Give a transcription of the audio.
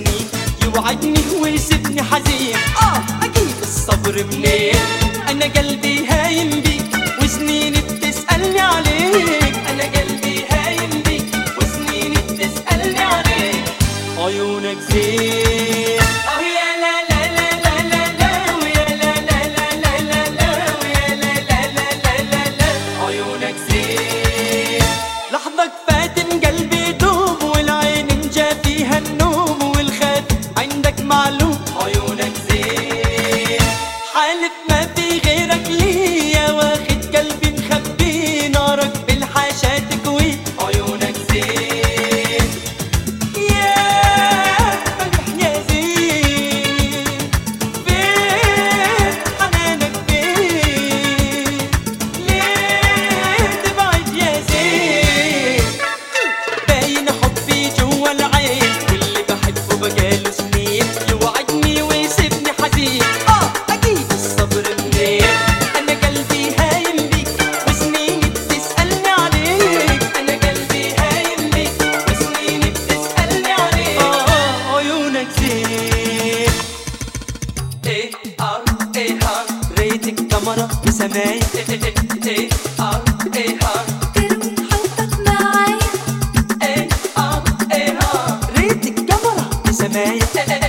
سنين يوعدني ويسيبني حزين اه اجيب الصبر منين انا قلبي هايم بيك وسنيني بتسألني عليك انا قلبي هايم بيك وسنيني بتسألني عليك عيونك زين اه يا لا لا لا لا لا لا ويا لا لا لا لا لا لا ويا لا لا لا لا لا لا عيونك زين لحظة فاتن قلبي دوب والعين انجا فيها النوم والخد عندك معلوم عيونك زين حالف ما في غيرك ليا واخد قلبي مخبي نارك بالحاشا تكوي عيونك زين يا فرح يا زين فين حنانك فين ليه تبعد يا زين باين حبي جوا العين واللي بحبه بقاله سنين يوعدني ويسيبني حزين اه اكيد الصبر منين انا قلبي هايم بيك وسنيني بتسألني عليك انا قلبي هايم بيك وسنيني بتسألني عليك اه عيونك زين ايه ار ايه ار ريت الكاميرا بسمايا ايه ايه ايه ار ايه ار ترمي حبك معايا ايه ار ايه ار ريت الكاميرا بسمايا